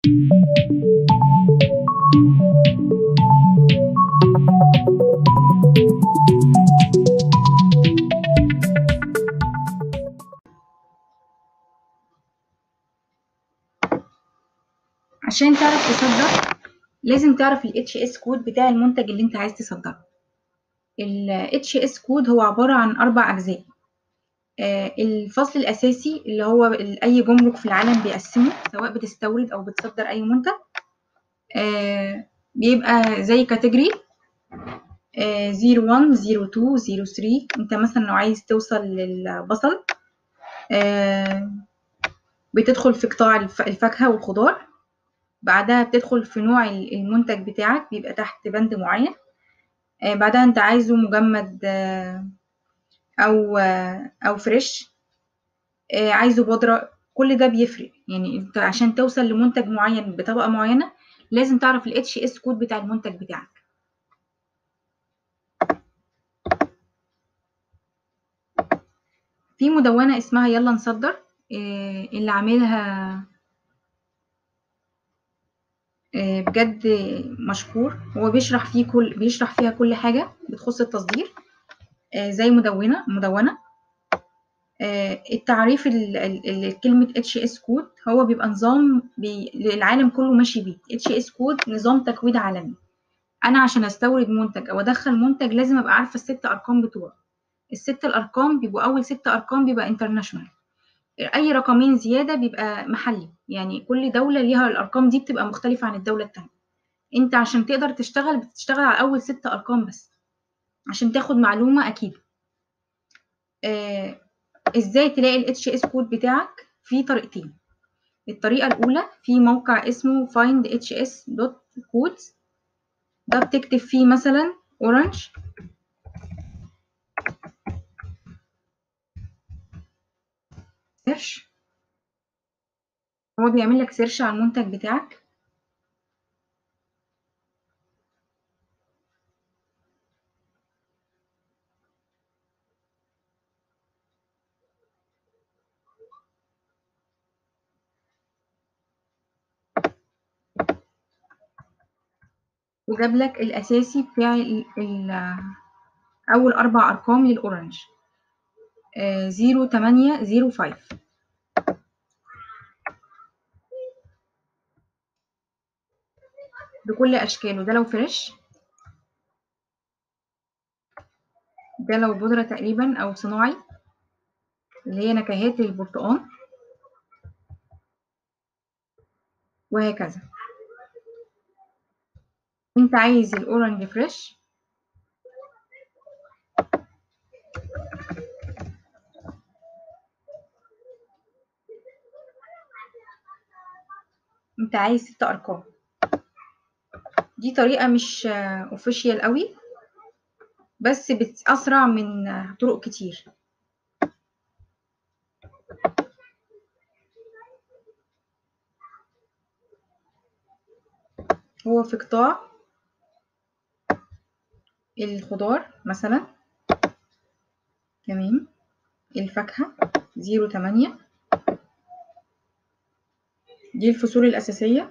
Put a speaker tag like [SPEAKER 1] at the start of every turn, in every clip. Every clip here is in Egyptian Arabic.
[SPEAKER 1] عشان تعرف تصدر لازم تعرف ال HS كود بتاع المنتج اللي انت عايز تصدره ال HS كود هو عبارة عن أربع أجزاء آه، الفصل الأساسي اللي هو ال- أي جمرك في العالم بيقسمه سواء بتستورد أو بتصدر أي منتج آه، بيبقى زي كاتيجوري 01 02 03 انت مثلا لو عايز توصل للبصل آه، بتدخل في قطاع الف- الفاكهة والخضار بعدها بتدخل في نوع ال- المنتج بتاعك بيبقى تحت بند معين آه، بعدها انت عايزه مجمد آه، او آه، او فريش آه، عايزه بودرة كل ده بيفرق يعني انت عشان توصل لمنتج معين بطبقة معينة لازم تعرف ال HS كود بتاع المنتج بتاعك في مدونة اسمها يلا نصدر آه، اللي عاملها آه، بجد مشكور هو بيشرح فيه كل بيشرح فيها كل حاجة بتخص التصدير آه، زي مدونة مدونة آه، التعريف ال- ال- ال- كلمة HS كود هو بيبقى نظام بي... العالم كله ماشي بيه HS كود نظام تكويد عالمي أنا عشان أستورد منتج أو أدخل منتج لازم أبقى عارفة الست أرقام بتوعه الست الأرقام بيبقوا أول ست أرقام بيبقى انترناشونال أي رقمين زيادة بيبقى محلي يعني كل دولة ليها الأرقام دي بتبقى مختلفة عن الدولة التانية أنت عشان تقدر تشتغل بتشتغل على أول ست أرقام بس عشان تاخد معلومة أكيد آه، ازاي تلاقي ال HS كود بتاعك في طريقتين الطريقة الأولى في موقع اسمه findhs.codes ده بتكتب فيه مثلا orange سيرش هو بيعمل لك سيرش على المنتج بتاعك وجاب لك الأساسي بتاع ال ال أول أربع أرقام للأورنج زيرو تمانية زيرو فايف بكل أشكاله ده لو فريش ده لو بودرة تقريبا أو صناعي اللي هي نكهات البرتقال وهكذا انت عايز الأورنج فريش انت عايز ست ارقام دي طريقة مش اوفيشيال قوي بس بتأسرع من آه، طرق كتير هو في قطاع الخضار مثلا تمام الفاكهة زيرو تمانية دي الفصول الأساسية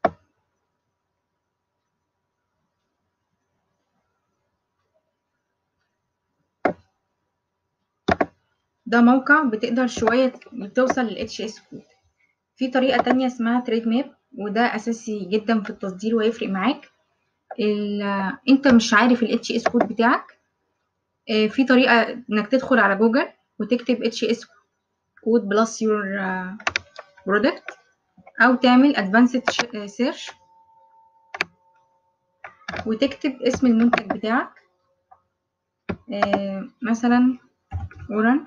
[SPEAKER 1] ده موقع بتقدر شوية توصل لل HS كود في طريقة تانية اسمها تريد ماب وده أساسي جدا في التصدير وهيفرق معاك ال- انت مش عارف ال HS كود بتاعك آه، في طريقة انك تدخل على جوجل وتكتب HS كود بلس يور برودكت او تعمل ادفانسد سيرش وتكتب اسم المنتج بتاعك آه، مثلا اورنج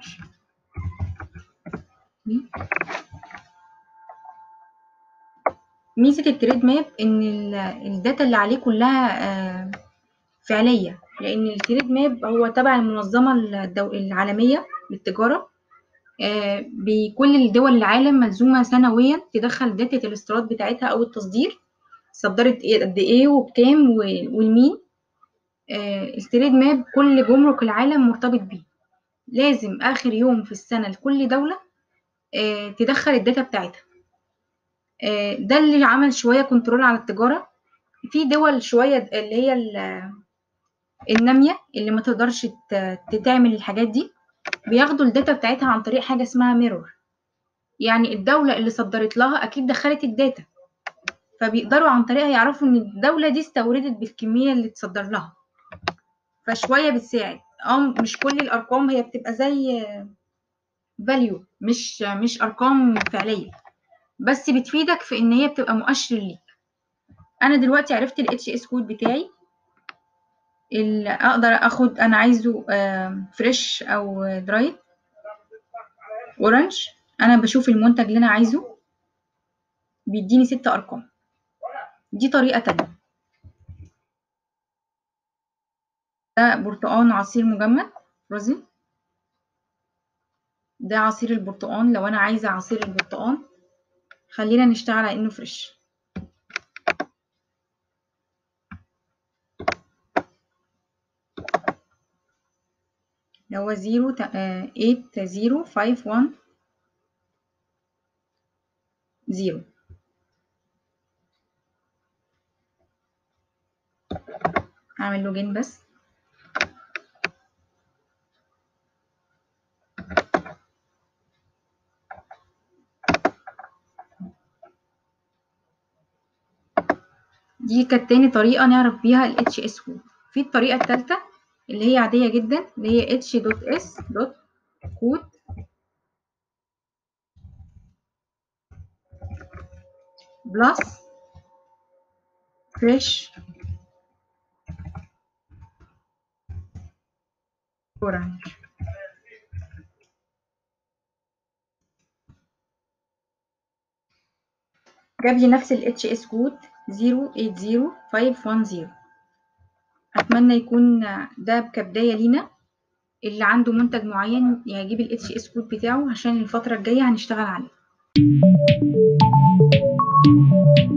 [SPEAKER 1] ميزة التريد ماب ان ال- الداتا اللي عليه كلها آه، فعلية لان التريد ماب هو تبع المنظمة الدو- العالمية للتجارة آه، بكل الدول العالم ملزومة سنويا تدخل داتا الاستيراد بتاعتها أو التصدير صدرت إيه- قد إيه وبكام و- والمين آه، التريد ماب كل جمرك العالم مرتبط بيه لازم آخر يوم في السنة لكل دولة آه، تدخل الداتا بتاعتها آه، ده اللي عمل شوية كنترول على التجارة في دول شوية اللي هي النامية اللي ما تقدرش تعمل الحاجات دي بياخدوا الداتا بتاعتها عن طريق حاجة اسمها ميرور يعني الدولة اللي صدرت لها أكيد دخلت الداتا فبيقدروا عن طريقها يعرفوا إن الدولة دي استوردت بالكمية اللي تصدر لها فشوية بتساعد اه مش كل الأرقام هي بتبقى زي فاليو مش مش أرقام فعلية بس بتفيدك في إن هي بتبقى مؤشر ليك أنا دلوقتي عرفت ال HS كود بتاعي اللي أقدر أخد أنا عايزه فريش أو درايد أورنج أنا بشوف المنتج اللي أنا عايزه بيديني ست أرقام دي طريقة تانية ده برتقان عصير مجمد روزي ده عصير البرتقان لو أنا عايزة عصير البرتقان خلينا نشتغل على إنه فريش اللي هو زيرو ايت زيرو فايف وان زيرو هعمل لوجين بس دي كانت تاني طريقة نعرف بيها ال HS code في الطريقة التالتة اللي هي عادية جدا اللي هي h.s.code بلس fresh orange جاب لي نفس ال HS كود 080510 أتمنى يكون ده كبداية لينا اللي عنده منتج معين يجيب ال HS كود بتاعه عشان الفترة الجاية هنشتغل عليه